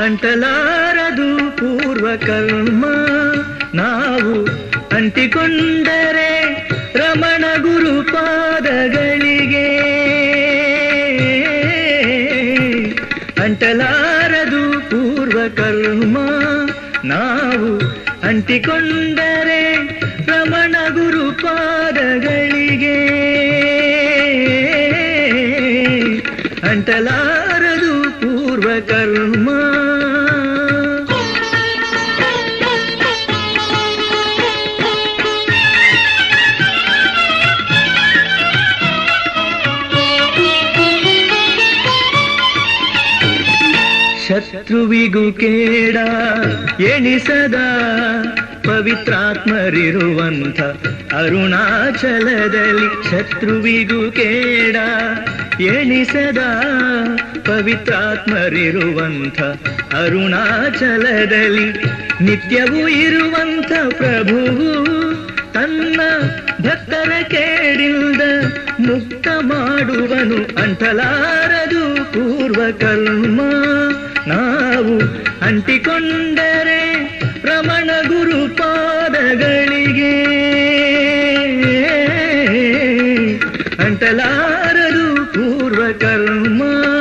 ಅಂಟಲಾರದು ಪೂರ್ವ ಕರ್ಮ ನಾವು ಅಂಟಿಕೊಂಡರೆ ರಮಣ ಗುರು ಪಾದಗಳಿಗೆ ಅಂಟಲಾರದು ಪೂರ್ವ ಕರ್ಮ ನಾವು ಅಂಟಿಕೊಂಡರೆ ರಮಣ ಗುರು ಪಾದಗಳಿಗೆ ಅಂಟಲಾರದು ಪೂರ್ವ ಕರ್ಮ ಶತ್ರುವಿಗೂ ಕೇಡ ಎಣಿಸದ ಪವಿತ್ರಾತ್ಮರಿರುವಂಥ ಅರುಣಾಚಲದಲ್ಲಿ ಶತ್ರುವಿಗೂ ಕೇಡ ಎಣಿಸದ ಪವಿತ್ರಾತ್ಮರಿರುವಂಥ ಅರುಣಾಚಲದಲ್ಲಿ ನಿತ್ಯವೂ ಇರುವಂಥ ಪ್ರಭುವು ತನ್ನ ಭಕ್ತರ ಕೇಳಿಲ್ದ ಮುಕ್ತ ಮಾಡುವನು ಅಂಟಲಾರದು ಪೂರ್ವ ಕರ್ಮ ನಾವು ಅಂಟಿಕೊಂಡರೆ ರಮಣ ಗುರು ಪಾದಗಳಿಗೆ ಅಂಟಲಾರದು ಪೂರ್ವ ಕರ್ಮ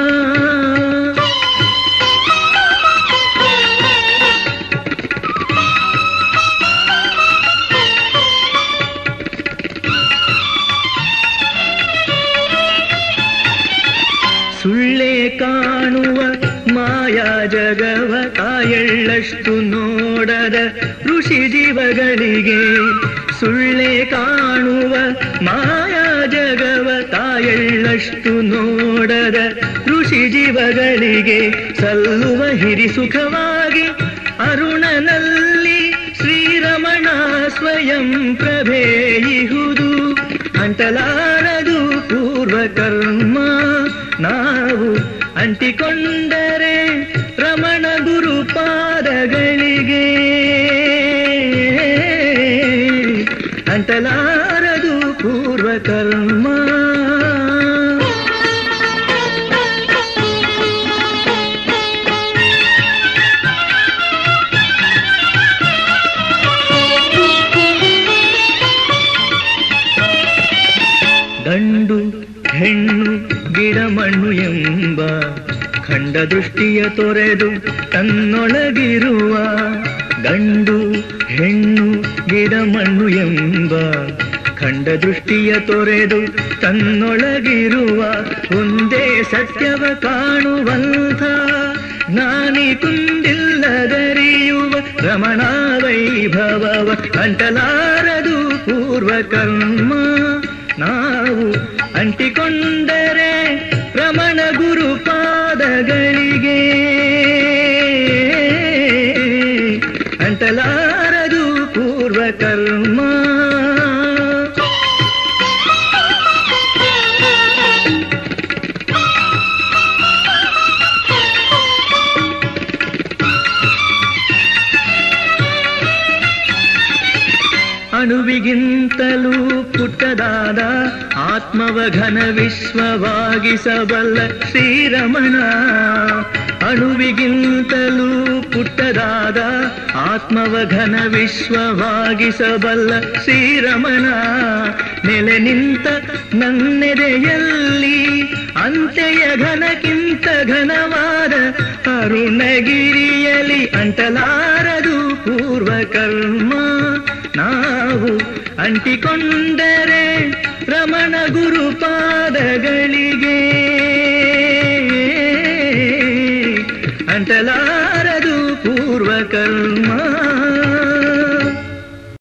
ಸುಳ್ಳೇ ಕಾಣುವ ಮಾಯಾ ಜಗವ ಕಾಯಳ್ಳಷ್ಟು ನೋಡದ ಋಷಿ ಜೀವಗಳಿಗೆ ಸುಳ್ಳೇ ಕಾಣುವ ಮಾಯಾ ಜಗವ ತಾಯಳ್ಳಷ್ಟು ನೋಡದ ಋಷಿ ಜೀವಗಳಿಗೆ ಸಲ್ಲುವ ಹಿರಿ ಸುಖವಾಗಿ ಅರುಣನಲ್ಲಿ ಶ್ರೀರಮಣ ಸ್ವಯಂ ಪ್ರಭೇಯಿಹುದು ಅಂಟಲಾರದು ಪೂರ್ವ ಕರ್ಮ ನಾವು ಅಂಟಿಕೊಂಡರೆ ರಮಣ ಗುರು ಪಾದಗಳಿಗೆ ಅಂಟಲಾರದು ಪೂರ್ವ ಕರ್ಮ ಗಂಡು ಹೆಣ್ಣು ಗಿಡ ಮಣ್ಣು ಎಂಬ ಖಂಡ ದೃಷ್ಟಿಯ ತೊರೆದು ತನ್ನೊಳಗಿರುವ ಗಂಡು ಹೆಣ್ಣು ಗಿಡ ಮಣ್ಣು ಎಂಬ ಖಂಡ ದೃಷ್ಟಿಯ ತೊರೆದು ತನ್ನೊಳಗಿರುವ ಒಂದೇ ಸತ್ಯವ ಕಾಣುವಂಥ ಜ್ಞಾನಿ ಕುಂದಿಲ್ಲದರಿಯುವ ರಮಣ ವೈಭವವ ಅಂಟಲಾರದು ಪೂರ್ವ ಕರ್ಮ ನಾವು ಅಂಟಿಕೊಂಡರೆ ರಮಣ ಗುರು ಪಾದಗಳಿಗೆ ಅಂಟಲಾರದು ಪೂರ್ವ ಕರ್ಮ ಅಣುವಿಗಿಂತಲೂ ಪುಟ್ಟದಾದ ಆತ್ಮವ ಘನ ವಿಶ್ವವಾಗಿಸಬಲ್ಲ ಶ್ರೀರಮಣ ಅಣುವಿಗಿಂತಲೂ ಪುಟ್ಟದಾದ ಆತ್ಮವ ಘನ ವಿಶ್ವವಾಗಿಸಬಲ್ಲ ಶ್ರೀರಮಣ ನೆಲೆ ನಿಂತ ನನ್ನೆದೆಯಲ್ಲಿ ಅಂತೆಯ ಘನಕ್ಕಿಂತ ಘನವಾದ ಅರುಣಗಿರಿಯಲಿ ಅಂಟಲಾರದು ಪೂರ್ವ ಕರ್ಮ ನಾವು ಅಂಟಿಕೊಂಡರೆ ರಮಣ ಗುರು ಪಾದಗಳಿಗೆ